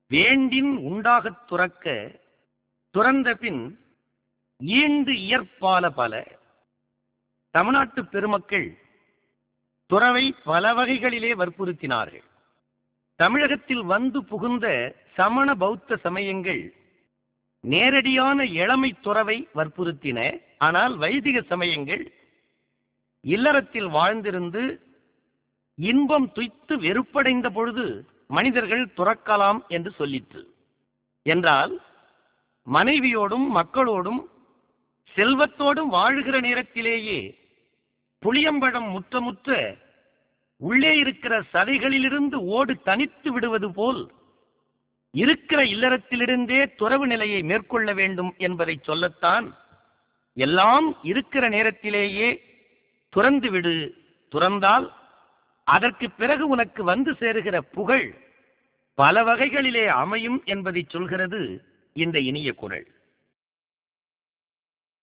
வேண்டின் உண்டாகத் துறக்க துறந்த பின் ஈண்டு இயற்பால பல தமிழ்நாட்டு பெருமக்கள் துறவை பல வகைகளிலே வற்புறுத்தினார்கள் தமிழகத்தில் வந்து புகுந்த சமண பௌத்த சமயங்கள் நேரடியான இளமை துறவை வற்புறுத்தின ஆனால் வைதிக சமயங்கள் இல்லறத்தில் வாழ்ந்திருந்து இன்பம் துய்த்து வெறுப்படைந்த பொழுது மனிதர்கள் துறக்கலாம் என்று சொல்லிற்று என்றால் மனைவியோடும் மக்களோடும் செல்வத்தோடும் வாழுகிற நேரத்திலேயே புளியம்பழம் முற்றமுற்ற உள்ளே இருக்கிற சதைகளிலிருந்து ஓடு தனித்து விடுவது போல் இருக்கிற இல்லறத்திலிருந்தே துறவு நிலையை மேற்கொள்ள வேண்டும் என்பதை சொல்லத்தான் எல்லாம் இருக்கிற நேரத்திலேயே துறந்து விடு துறந்தால் அதற்கு பிறகு உனக்கு வந்து சேருகிற புகழ் பல வகைகளிலே அமையும் என்பதை சொல்கிறது இந்த இனிய குரல்